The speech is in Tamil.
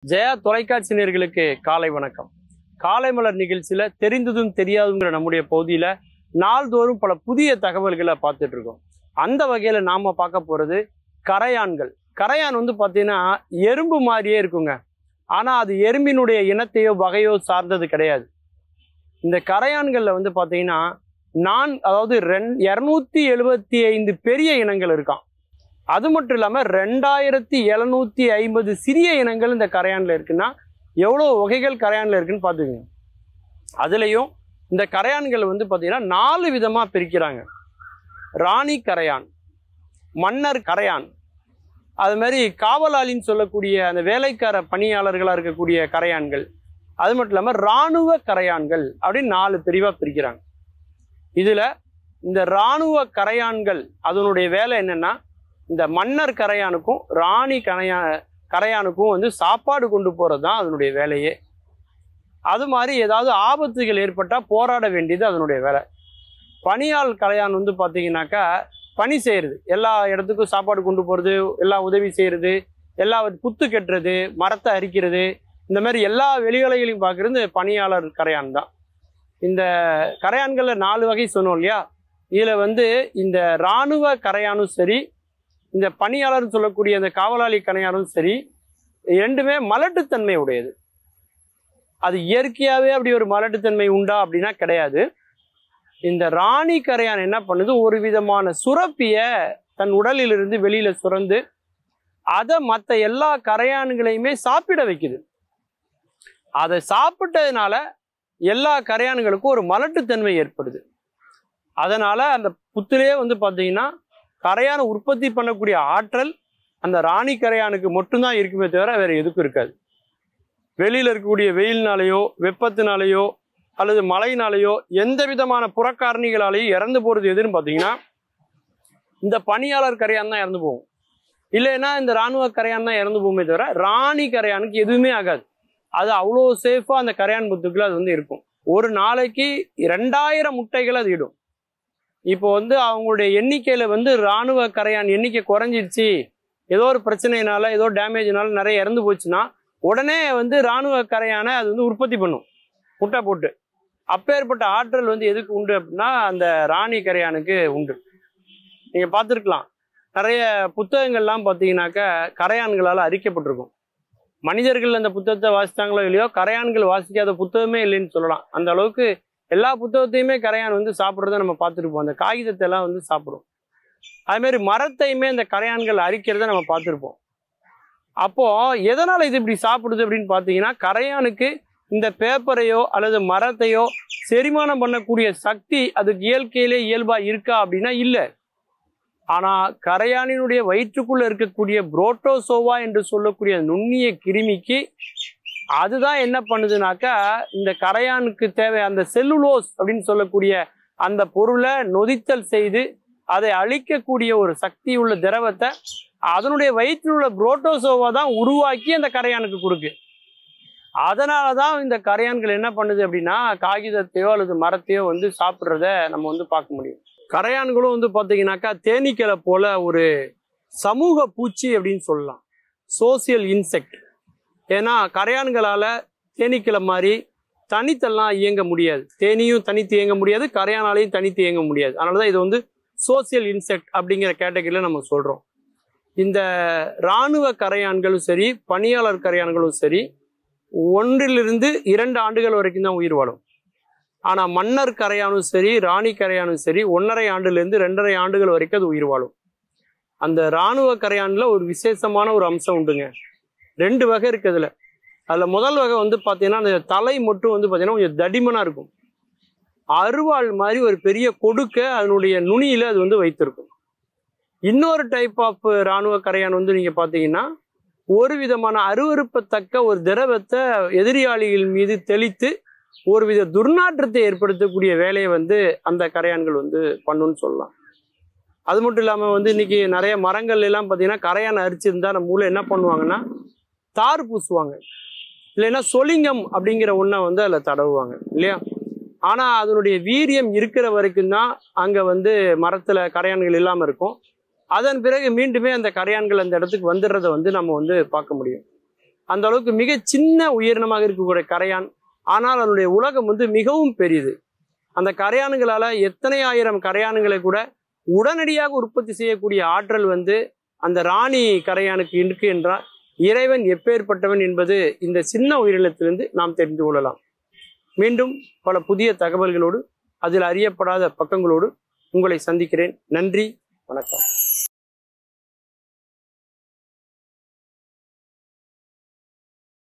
ஜெயா தொலைக்காட்சி நேயர்களுக்கு காலை வணக்கம் காலை மலர் நிகழ்ச்சியில தெரிந்ததும் தெரியாதுங்கிற நம்முடைய பகுதியில நாள்தோறும் பல புதிய தகவல்களை பார்த்துட்டு இருக்கோம் அந்த வகையில நாம பார்க்க போறது கரையான்கள் கரையான் வந்து பார்த்தீங்கன்னா எறும்பு மாதிரியே இருக்குங்க ஆனா அது எறும்பினுடைய இனத்தையோ வகையோ சார்ந்தது கிடையாது இந்த கரையான்கள்ல வந்து பார்த்தீங்கன்னா நான் அதாவது ரெண் இரநூத்தி எழுபத்தி ஐந்து பெரிய இனங்கள் இருக்கான் அது மட்டும் இல்லாமல் ரெண்டாயிரத்தி எழுநூத்தி ஐம்பது சிறிய இனங்கள் இந்த கரையான்ல இருக்குன்னா எவ்வளோ வகைகள் கரையான்ல இருக்குன்னு பார்த்துக்கோங்க அதுலேயும் இந்த கரையான்கள் வந்து பார்த்தீங்கன்னா நாலு விதமாக பிரிக்கிறாங்க ராணி கரையான் மன்னர் கரையான் அது மாதிரி காவலாளின்னு சொல்லக்கூடிய அந்த வேலைக்கார பணியாளர்களாக இருக்கக்கூடிய கரையான்கள் அது மட்டும் இல்லாமல் இராணுவ கரையான்கள் அப்படின்னு நாலு பிரிவாக பிரிக்கிறாங்க இதில் இந்த இராணுவ கரையான்கள் அதனுடைய வேலை என்னன்னா இந்த மன்னர் கரையானுக்கும் ராணி கரையா கரையானுக்கும் வந்து சாப்பாடு கொண்டு போகிறது தான் அதனுடைய வேலையே அது மாதிரி ஏதாவது ஆபத்துகள் ஏற்பட்டால் போராட வேண்டியது அதனுடைய வேலை பணியாள் கரையான் வந்து பார்த்தீங்கன்னாக்கா பணி செய்கிறது எல்லா இடத்துக்கும் சாப்பாடு கொண்டு போகிறது எல்லா உதவி செய்கிறது எல்லா புத்து கட்டுறது மரத்தை அரிக்கிறது இந்த மாதிரி எல்லா வெளிவேலைகளையும் பார்க்குறது இந்த பணியாளர் கரையான் தான் இந்த கரையான்களில் நாலு வகை சொன்னோம் இல்லையா இதில் வந்து இந்த இராணுவ கரையானும் சரி இந்த பணியாளர்னு சொல்லக்கூடிய அந்த காவலாளி கரையானும் சரி இரண்டுமே மலட்டுத்தன்மை உடையது அது இயற்கையாகவே அப்படி ஒரு மலட்டுத்தன்மை உண்டா அப்படின்னா கிடையாது இந்த ராணி கரையான் என்ன பண்ணுது ஒரு விதமான சுரப்பிய தன் உடலிலிருந்து வெளியில சுரந்து அதை மற்ற எல்லா கரையான்களையுமே சாப்பிட வைக்குது அதை சாப்பிட்டதுனால எல்லா கரையான்களுக்கும் ஒரு மலட்டுத்தன்மை ஏற்படுது அதனால அந்த புத்திலே வந்து பார்த்தீங்கன்னா கரையானை உற்பத்தி பண்ணக்கூடிய ஆற்றல் அந்த ராணி கரையானுக்கு மட்டும்தான் இருக்குமே தவிர வேற எதுக்கும் இருக்காது வெளியில இருக்கக்கூடிய வெயில்னாலேயோ வெப்பத்தினாலேயோ அல்லது மழையினாலேயோ எந்த விதமான புறக்காரணிகளாலேயும் இறந்து போறது எதுன்னு பார்த்தீங்கன்னா இந்த பணியாளர் கரையான் தான் இறந்து போகும் இல்லைன்னா இந்த இராணுவ கரையான் தான் இறந்து போகுமே தவிர ராணி கரையானுக்கு எதுவுமே ஆகாது அது அவ்வளோ சேஃபா அந்த கரையான் புத்துக்குள்ள அது வந்து இருக்கும் ஒரு நாளைக்கு ரெண்டாயிரம் முட்டைகள் அது இடும் இப்போ வந்து அவங்களுடைய எண்ணிக்கையில வந்து இராணுவ கரையான் எண்ணிக்கை குறைஞ்சிருச்சு ஏதோ ஒரு பிரச்சனைனால ஏதோ டேமேஜ்னால நிறைய இறந்து போச்சுன்னா உடனே வந்து இராணுவ கரையானை அது வந்து உற்பத்தி பண்ணும் முட்டை போட்டு அப்பேற்பட்ட ஆற்றல் வந்து எதுக்கு உண்டு அப்படின்னா அந்த ராணி கரையானுக்கு உண்டு நீங்க பார்த்துருக்கலாம் நிறைய புத்தகங்கள்லாம் பார்த்தீங்கன்னாக்கா கரையான்களால் அரிக்கப்பட்டிருக்கும் மனிதர்கள் அந்த புத்தகத்தை வாசித்தாங்களோ இல்லையோ கரையான்கள் வாசிக்காத புத்தகமே இல்லைன்னு சொல்லலாம் அந்த அளவுக்கு எல்லா புத்தகத்தையுமே கரையான் வந்து சாப்பிட்றத நம்ம பார்த்துருப்போம் அந்த காகிதத்தை எல்லாம் வந்து சாப்பிடும் அது மாதிரி மரத்தையுமே இந்த கரையான்கள் அரிக்கிறத நம்ம பார்த்துருப்போம் அப்போ எதனால இது இப்படி சாப்பிடுது அப்படின்னு பார்த்தீங்கன்னா கரையானுக்கு இந்த பேப்பரையோ அல்லது மரத்தையோ செரிமானம் பண்ணக்கூடிய சக்தி அதுக்கு இயற்கையிலே இயல்பா இருக்கா அப்படின்னா இல்லை ஆனா கரையானினுடைய வயிற்றுக்குள்ள இருக்கக்கூடிய புரோட்டோசோவா என்று சொல்லக்கூடிய நுண்ணிய கிருமிக்கு அதுதான் என்ன பண்ணுதுனாக்கா இந்த கரையானுக்கு தேவை அந்த செல்லுலோஸ் அப்படின்னு சொல்லக்கூடிய அந்த பொருளை நொதித்தல் செய்து அதை அழிக்கக்கூடிய ஒரு சக்தி உள்ள திரவத்தை அதனுடைய வயிற்றில் உள்ள புரோட்டோசோவா தான் உருவாக்கி அந்த கரையானுக்கு கொடுக்கு அதனால தான் இந்த கரையான்கள் என்ன பண்ணுது அப்படின்னா காகிதத்தையோ அல்லது மரத்தையோ வந்து சாப்பிட்றத நம்ம வந்து பார்க்க முடியும் கரையான்களும் வந்து பார்த்தீங்கன்னாக்கா தேனீக்களை போல ஒரு சமூக பூச்சி அப்படின்னு சொல்லலாம் சோசியல் இன்செக்ட் ஏன்னா கரையான்களால் தேனீக்களை மாதிரி தனித்தெல்லாம் இயங்க முடியாது தேனியும் தனித்து இயங்க முடியாது கரையானாலையும் தனித்து இயங்க முடியாது அதனால தான் இது வந்து சோசியல் இன்செக்ட் அப்படிங்கிற கேட்டகரியில் நம்ம சொல்கிறோம் இந்த இராணுவ கரையான்களும் சரி பணியாளர் கரையான்களும் சரி ஒன்றிலிருந்து இரண்டு ஆண்டுகள் வரைக்கும் தான் உயிர் வாழும் ஆனால் மன்னர் கரையானும் சரி ராணி கரையானும் சரி ஒன்றரை ஆண்டுலேருந்து ரெண்டரை ஆண்டுகள் வரைக்கும் அது உயிர் வாழும் அந்த இராணுவ கரையானில் ஒரு விசேஷமான ஒரு அம்சம் உண்டுங்க ரெண்டு வகை இருக்கு அதில் அதில் முதல் வகை வந்து பார்த்தீங்கன்னா அந்த தலை மட்டும் வந்து பார்த்தீங்கன்னா கொஞ்சம் தடிமனாக இருக்கும் அருவாள் மாதிரி ஒரு பெரிய கொடுக்க அதனுடைய நுனியில் அது வந்து வைத்திருக்கும் இன்னொரு டைப் ஆஃப் இராணுவ கரையான் வந்து நீங்கள் பார்த்தீங்கன்னா ஒரு விதமான அருவருப்பத்தக்க ஒரு திரவத்தை எதிரியாளிகள் மீது தெளித்து ஒரு வித துர்நாற்றத்தை ஏற்படுத்தக்கூடிய வேலையை வந்து அந்த கரையான்கள் வந்து பண்ணுன்னு சொல்லலாம் அது மட்டும் இல்லாமல் வந்து இன்னைக்கு நிறைய மரங்கள் எல்லாம் பார்த்தீங்கன்னா கரையான் அரிச்சிருந்தா நம்ம ஊரில் என்ன பண்ணுவாங்கன்னா தார் பூசுவாங்க இல்லைன்னா சொலிங்கம் அப்படிங்கிற ஒன்றை வந்து அதில் தடவுவாங்க இல்லையா ஆனால் அதனுடைய வீரியம் இருக்கிற வரைக்கும் தான் அங்கே வந்து மரத்தில் கரையான்கள் இல்லாமல் இருக்கும் அதன் பிறகு மீண்டுமே அந்த கரையான்கள் அந்த இடத்துக்கு வந்துடுறத வந்து நம்ம வந்து பார்க்க முடியும் அந்த அளவுக்கு மிக சின்ன உயிரினமாக இருக்கக்கூடிய கரையான் ஆனால் அதனுடைய உலகம் வந்து மிகவும் பெரியது அந்த கரையான்களால எத்தனை ஆயிரம் கரையான்களை கூட உடனடியாக உற்பத்தி செய்யக்கூடிய ஆற்றல் வந்து அந்த ராணி கரையானுக்கு இருக்கு என்றால் இறைவன் எப்பேற்பட்டவன் என்பது இந்த சின்ன உயிரினத்திலிருந்து நாம் தெரிந்து கொள்ளலாம் மீண்டும் பல புதிய தகவல்களோடு அதில் அறியப்படாத பக்கங்களோடு உங்களை சந்திக்கிறேன் நன்றி வணக்கம்